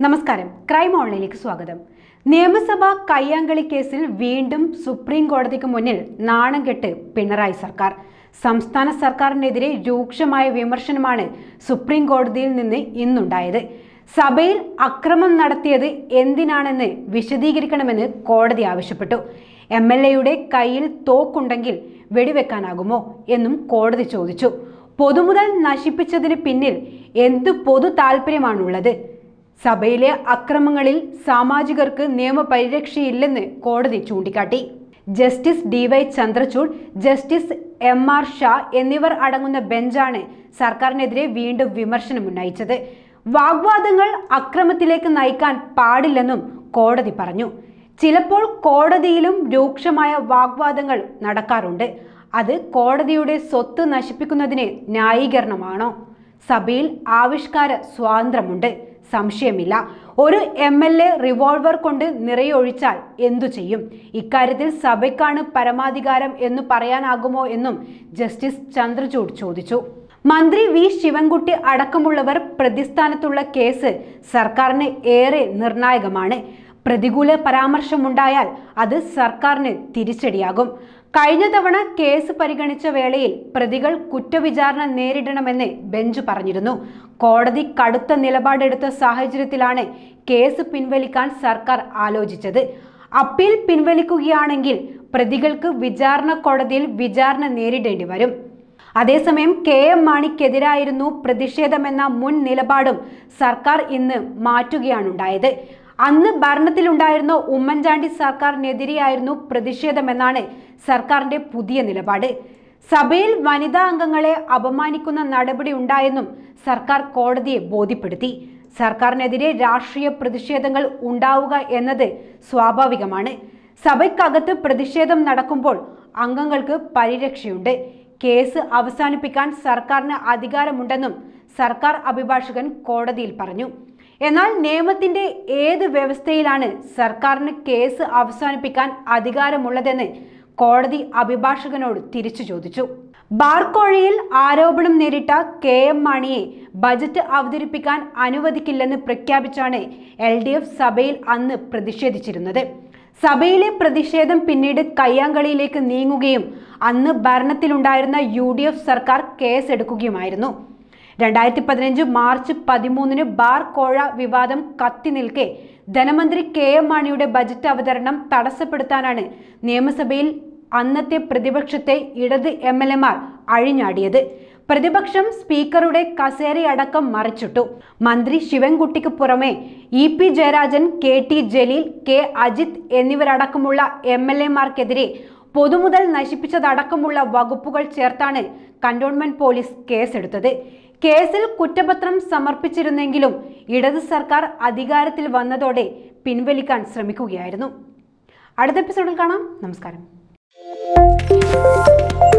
നമസ്കാരം ക്രൈം ഓൺലൈനിലേക്ക് സ്വാഗതം നിയമസഭാ കയ്യാങ്കളി കേസിൽ വീണ്ടും സുപ്രീം കോടതിക്ക് മുന്നിൽ നാണം കെട്ട് പിണറായി സർക്കാർ സംസ്ഥാന സർക്കാരിനെതിരെ രൂക്ഷമായ വിമർശനമാണ് സുപ്രീം കോടതിയിൽ നിന്ന് ഇന്നുണ്ടായത് സഭയിൽ അക്രമം നടത്തിയത് എന്തിനാണെന്ന് വിശദീകരിക്കണമെന്ന് കോടതി ആവശ്യപ്പെട്ടു എം എൽ എയുടെ കയ്യിൽ തോക്കുണ്ടെങ്കിൽ വെടിവെക്കാനാകുമോ എന്നും കോടതി ചോദിച്ചു പൊതുമുതൽ നശിപ്പിച്ചതിന് പിന്നിൽ എന്ത് പൊതു താല്പര്യമാണുള്ളത് സഭയിലെ അക്രമങ്ങളിൽ സാമാജികർക്ക് നിയമപരിരക്ഷയില്ലെന്ന് കോടതി ചൂണ്ടിക്കാട്ടി justice D Y Chandrachud justice M R Shah എന്നിവർ അടങ്ങുന്ന ബെഞ്ചാണ് സർക്കാരിനെതിരെ വീണ്ടും വിമർശനം ഉന്നയിച്ചത് വാഗ്വാദങ്ങൾ അക്രമത്തിലേക്ക് നയിക്കാൻ പാടില്ലെന്നും കോടതി പറഞ്ഞു ചിലപ്പോൾ കോടതിയിലും രൂക്ഷമായ വാഗ്വാദങ്ങൾ നടക്കാറുണ്ട് അത് കോടതിയുടെ സ്വത്ത് നശിപ്പിക്കുന്നതിന് ന്യായീകരണമാണോ സഭയിൽ ആവിഷ്കാര സ്വാതന്ത്ര്യമുണ്ട് സംശയമില്ല ഒരു എം എൽ എ റിവോൾവർ കൊണ്ട് നിറയൊഴിച്ചാൽ എന്തു ചെയ്യും ഇക്കാര്യത്തിൽ സഭയ്ക്കാണ് പരമാധികാരം എന്ന് പറയാനാകുമോ എന്നും ജസ്റ്റിസ് ചന്ദ്രചൂഡ് ചോദിച്ചു മന്ത്രി വി ശിവൻകുട്ടി അടക്കമുള്ളവർ പ്രതിസ്ഥാനത്തുള്ള കേസ് സർക്കാരിന് ഏറെ നിർണായകമാണ് പ്രതികൂല പരാമർശമുണ്ടായാൽ അത് സർക്കാരിന് തിരിച്ചടിയാകും കഴിഞ്ഞ തവണ കേസ് പരിഗണിച്ച വേളയിൽ പ്രതികൾ കുറ്റവിചാരണ നേരിടണമെന്ന് ബെഞ്ച് പറഞ്ഞിരുന്നു കോടതി കടുത്ത നിലപാടെടുത്ത സാഹചര്യത്തിലാണ് കേസ് പിൻവലിക്കാൻ സർക്കാർ ആലോചിച്ചത് അപ്പീൽ പിൻവലിക്കുകയാണെങ്കിൽ പ്രതികൾക്ക് വിചാരണ കോടതിയിൽ വിചാരണ നേരിടേണ്ടി വരും അതേസമയം കെ എം മാണിക്കെതിരായിരുന്നു പ്രതിഷേധമെന്ന മുൻ നിലപാടും സർക്കാർ ഇന്ന് മാറ്റുകയാണുണ്ടായത് അന്ന് ഭരണത്തിലുണ്ടായിരുന്ന ഉമ്മൻചാണ്ടി സർക്കാരിനെതിരെയായിരുന്നു പ്രതിഷേധമെന്നാണ് സർക്കാരിന്റെ പുതിയ നിലപാട് സഭയിൽ വനിതാ അംഗങ്ങളെ അപമാനിക്കുന്ന നടപടി ഉണ്ടായെന്നും സർക്കാർ കോടതിയെ ബോധ്യപ്പെടുത്തി സർക്കാരിനെതിരെ രാഷ്ട്രീയ പ്രതിഷേധങ്ങൾ ഉണ്ടാവുക എന്നത് സ്വാഭാവികമാണ് സഭയ്ക്കകത്ത് പ്രതിഷേധം നടക്കുമ്പോൾ അംഗങ്ങൾക്ക് പരിരക്ഷയുണ്ട് കേസ് അവസാനിപ്പിക്കാൻ സർക്കാരിന് അധികാരമുണ്ടെന്നും സർക്കാർ അഭിഭാഷകൻ കോടതിയിൽ പറഞ്ഞു എന്നാൽ നിയമത്തിന്റെ ഏത് വ്യവസ്ഥയിലാണ് സർക്കാരിന് കേസ് അവസാനിപ്പിക്കാൻ അധികാരമുള്ളതെന്ന് കോടതി അഭിഭാഷകനോട് തിരിച്ചു ചോദിച്ചു ബാർക്കോഴയിൽ ആരോപണം നേരിട്ട കെ എം മാണിയെ ബജറ്റ് അവതരിപ്പിക്കാൻ അനുവദിക്കില്ലെന്ന് പ്രഖ്യാപിച്ചാണ് എൽ ഡി എഫ് സഭയിൽ അന്ന് പ്രതിഷേധിച്ചിരുന്നത് സഭയിലെ പ്രതിഷേധം പിന്നീട് കയ്യാങ്കളിയിലേക്ക് നീങ്ങുകയും അന്ന് ഭരണത്തിലുണ്ടായിരുന്ന യു ഡി എഫ് സർക്കാർ കേസെടുക്കുകയുമായിരുന്നു രണ്ടായിരത്തി പതിനഞ്ച് മാർച്ച് പതിമൂന്നിന് ബാർ കോഴ വിവാദം കത്തി നിൽക്കെ ധനമന്ത്രി കെ എം മാണിയുടെ ബജറ്റ് അവതരണം തടസ്സപ്പെടുത്താനാണ് നിയമസഭയിൽ അന്നത്തെ പ്രതിപക്ഷത്തെ ഇടത് എം എൽ എമാർ അഴിഞ്ഞാടിയത് പ്രതിപക്ഷം സ്പീക്കറുടെ കസേരയടക്കം മറിച്ചിട്ടു മന്ത്രി ശിവൻകുട്ടിക്ക് പുറമെ E P Jayarajan K T Jaleel K Ajith എന്നിവരടക്കമുള്ള എം എൽ എമാർക്കെതിരെ പൊതുമുതൽ നശിപ്പിച്ചതടക്കമുള്ള വകുപ്പുകൾ ചേർത്താണ് കന്റോൺമെന്റ് പോലീസ് കേസെടുത്തത് കേസിൽ കുറ്റപത്രം സമർപ്പിച്ചിരുന്നെങ്കിലും ഇടത് സർക്കാർ അധികാരത്തിൽ വന്നതോടെ പിൻവലിക്കാൻ ശ്രമിക്കുകയായിരുന്നു അടുത്ത എപ്പിസോഡിൽ കാണാം നമസ്കാരം